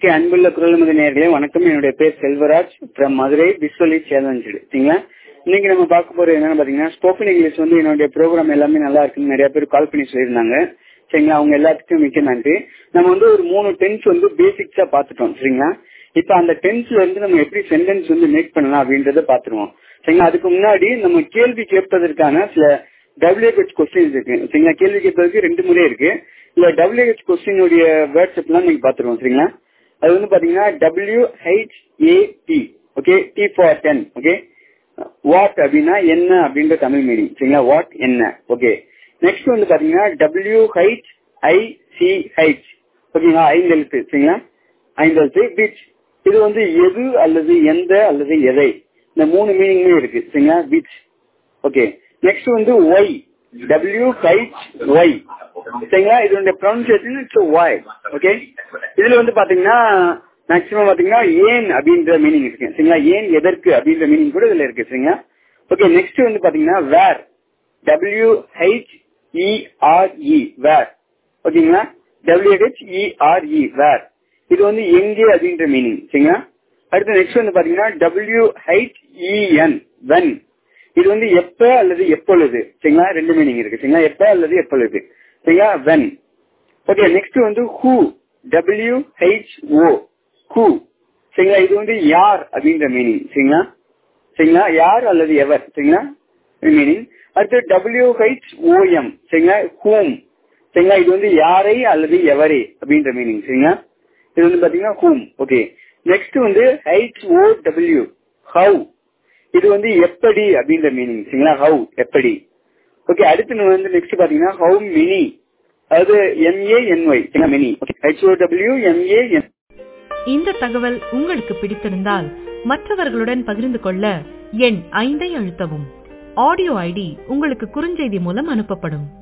okay அன்புள்ள குரல்மதி நேர்களே வணக்கம் என்னுடைய பேர் செல்வராஜ் ஃப்ரம் மதுரை விஸ்வலி சேலஞ்ச் சரிங்களா இன்னைக்கு நம்ம பார்க்க போறது என்னன்னு பாத்தீங்கன்னா ஸ்போக்கன் இங்கிலீஷ் வந்து என்னுடைய ப்ரோக்ராம் எல்லாமே நல்லா இருக்குன்னு நிறைய பேர் கால் பண்ணி சொல்லியிருந்தாங்க சரிங்களா அவங்க எல்லாத்துக்கும் மிக்க நன்றி நம்ம வந்து ஒரு மூணு டென்ஸ் வந்து பேசிக்ஸா பாத்துட்டோம் சரிங்களா இப்ப அந்த டென்ஸ்ல இருந்து நம்ம எப்படி சென்டென்ஸ் வந்து மேக் பண்ணலாம் அப்படின்றத பாத்துருவோம் சரிங்களா அதுக்கு முன்னாடி நம்ம கேள்வி கேட்பதற்கான சில டபிள்யூஹெச் கொஸ்டின்ஸ் இருக்கு சரிங்களா கேள்வி கேட்பதற்கு ரெண்டு முறை இருக்கு இல்ல டபிள்யூஹெச் கொஸ்டினுடைய வேர்ட்ஸ் எல்லாம் நீங்க பாத்துருவோம் சரிங்களா அது வந்து பாத்தீங்கன்னா W H A T okay T for ten okay what அப்படின்னா என்ன அப்படின்ற தமிழ் மீனிங் சரிங்களா வாட் என்ன ஓகே நெக்ஸ்ட் வந்து பாத்தீங்கன்னா W H I C H ஓகேங்களா ஐந்து எழுத்து சரிங்களா ஐந்து எழுத்து விச் இது வந்து எது அல்லது எந்த அல்லது எதை இந்த மூணு மீனிங்குமே இருக்கு சரிங்களா விச் ஓகே நெக்ஸ்ட் வந்து ஒய் டபிள்யூ ஹெச் ஒய் சரிங்களா இதனுடைய ப்ரொனன்சியேஷன் இட்ஸ் ஒய் ஓகே இதுல வந்து பாத்தீங்கன்னா மேக்சிமம் பாத்தீங்கன்னா ஏன் அப்படின்ற மீனிங் இருக்கு சரிங்களா ஏன் எதற்கு அப்படின்ற மீனிங் கூட இதுல இருக்கு சரிங்களா ஓகே நெக்ஸ்ட் வந்து பாத்தீங்கன்னா வேர் டபிள்யூ ஹெச் இஆர்இ வேர் ஓகேங்களா டபிள்யூ ஹெச் இஆர்இ வேர் இது வந்து எங்கே அப்படின்ற மீனிங் சரிங்களா அடுத்து நெக்ஸ்ட் வந்து பாத்தீங்கன்னா டபிள்யூ ஹெச் இஎன் வென் இது வந்து எப்ப அல்லது எப்பொழுது சரிங்களா ரெண்டு மீனிங் இருக்கு சரிங்களா எப்ப அல்லது எப்பொழுது சரிங்களா வென் ஓகே நெக்ஸ்ட் வந்து who W H O who சரிங்களா இது வந்து யார் அப்படின்ற மீனிங் சரிங்களா சரிங்களா யார் அல்லது எவர் சரிங்களா மீனிங் அடுத்து டபிள்யூ ஹெச் ஓஎம் சரிங்களா ஹூம் சரிங்களா இது வந்து யாரை அல்லது எவரே அப்படின்ற மீனிங் சரிங்களா இது வந்து பாத்தீங்கன்னா ஹூம் ஓகே நெக்ஸ்ட் வந்து ஹெச் ஓ டபிள்யூ ஹவு இது வந்து எப்படி அப்படின்ற மீனிங் சரிங்களா ஹவு எப்படி ஓகே அடுத்து வந்து நெக்ஸ்ட் பாத்தீங்கன்னா ஹவு மினி அதாவது M A N Y many H O W M A N இந்த தகவல் உங்களுக்கு பிடித்திருந்தால் மற்றவர்களுடன் பகிர்ந்து கொள்ள எண் ஐந்தை அழுத்தவும் ஆடியோ ஐடி உங்களுக்கு குறுஞ்செய்தி மூலம் அனுப்பப்படும்